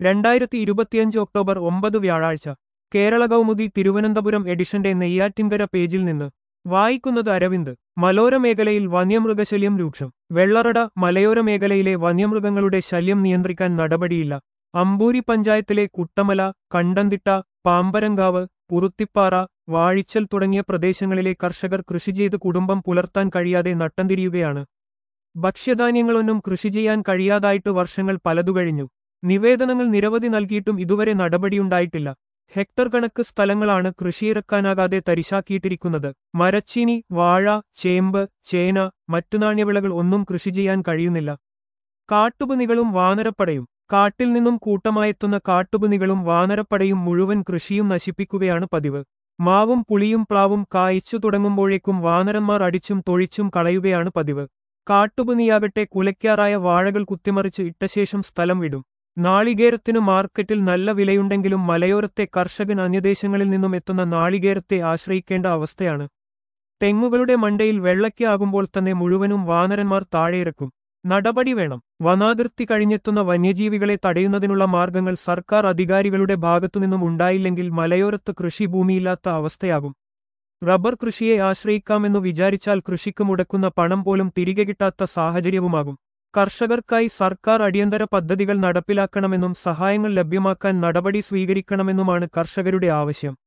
രണ്ടായിരത്തി ഇരുപത്തിയഞ്ച് ഒക്ടോബർ ഒമ്പത് വ്യാഴാഴ്ച കേരള കൗമുദി തിരുവനന്തപുരം എഡിഷന്റെ നെയ്യാറ്റിൻകര പേജിൽ നിന്ന് വായിക്കുന്നത് അരവിന്ദ് മലോര മേഖലയിൽ വന്യമൃഗശല്യം രൂക്ഷം വെള്ളറട മലയോര മേഖലയിലെ വന്യമൃഗങ്ങളുടെ ശല്യം നിയന്ത്രിക്കാൻ നടപടിയില്ല അമ്പൂരി പഞ്ചായത്തിലെ കുട്ടമല കണ്ടന്തിട്ട പാമ്പരങ്കാവ് പുറുത്തിപ്പാറ വാഴിച്ചൽ തുടങ്ങിയ പ്രദേശങ്ങളിലെ കർഷകർ കൃഷി ചെയ്ത് കുടുംബം പുലർത്താൻ കഴിയാതെ നട്ടംതിരിയുകയാണ് ഭക്ഷ്യധാന്യങ്ങളൊന്നും കൃഷി ചെയ്യാൻ കഴിയാതായിട്ട് വർഷങ്ങൾ പലതു കഴിഞ്ഞു നിവേദനങ്ങൾ നിരവധി നൽകിയിട്ടും ഇതുവരെ നടപടിയുണ്ടായിട്ടില്ല ഹെക്ടർ കണക്ക് സ്ഥലങ്ങളാണ് കൃഷിയിറക്കാനാകാതെ തരിശാക്കിയിട്ടിരിക്കുന്നത് മരച്ചീനി വാഴ ചേമ്പ് ചേന മറ്റു നാണ്യവിളകൾ ഒന്നും കൃഷി ചെയ്യാൻ കഴിയുന്നില്ല കാട്ടുപുനികളും വാനരപ്പടയും കാട്ടിൽ നിന്നും കൂട്ടമായെത്തുന്ന കാട്ടുപുനികളും വാനരപ്പടയും മുഴുവൻ കൃഷിയും നശിപ്പിക്കുകയാണ് പതിവ് മാവും പുളിയും പ്ലാവും കായ്ച്ചു തുടങ്ങുമ്പോഴേക്കും വാനരന്മാർ അടിച്ചും തൊഴിച്ചും കളയുകയാണ് പതിവ് കാട്ടുപുനിയാകട്ടെ കുലയ്ക്കാറായ വാഴകൾ കുത്തിമറിച്ച് ഇട്ടശേഷം സ്ഥലം വിടും നാളികേരത്തിനു മാർക്കറ്റിൽ നല്ല വിലയുണ്ടെങ്കിലും മലയോരത്തെ കർഷകൻ അന്യദേശങ്ങളിൽ നിന്നും എത്തുന്ന നാളികേരത്തെ ആശ്രയിക്കേണ്ട അവസ്ഥയാണ് തെങ്ങുകളുടെ മണ്ടയിൽ വെള്ളയ്ക്ക ആകുമ്പോൾ തന്നെ മുഴുവനും വാനരന്മാർ താഴെയിറക്കും നടപടി വേണം വനാതിർത്തി കഴിഞ്ഞെത്തുന്ന വന്യജീവികളെ തടയുന്നതിനുള്ള മാർഗങ്ങൾ സർക്കാർ അധികാരികളുടെ ഭാഗത്തുനിന്നും ഉണ്ടായില്ലെങ്കിൽ മലയോരത്ത് കൃഷിഭൂമിയില്ലാത്ത അവസ്ഥയാകും റബ്ബർ കൃഷിയെ ആശ്രയിക്കാമെന്നു വിചാരിച്ചാൽ കൃഷിക്ക് മുടക്കുന്ന പണം പോലും തിരികെ കിട്ടാത്ത സാഹചര്യവുമാകും കർഷകർക്കായി സർക്കാർ അടിയന്തര പദ്ധതികൾ നടപ്പിലാക്കണമെന്നും സഹായങ്ങൾ ലഭ്യമാക്കാൻ നടപടി സ്വീകരിക്കണമെന്നുമാണ് കർഷകരുടെ ആവശ്യം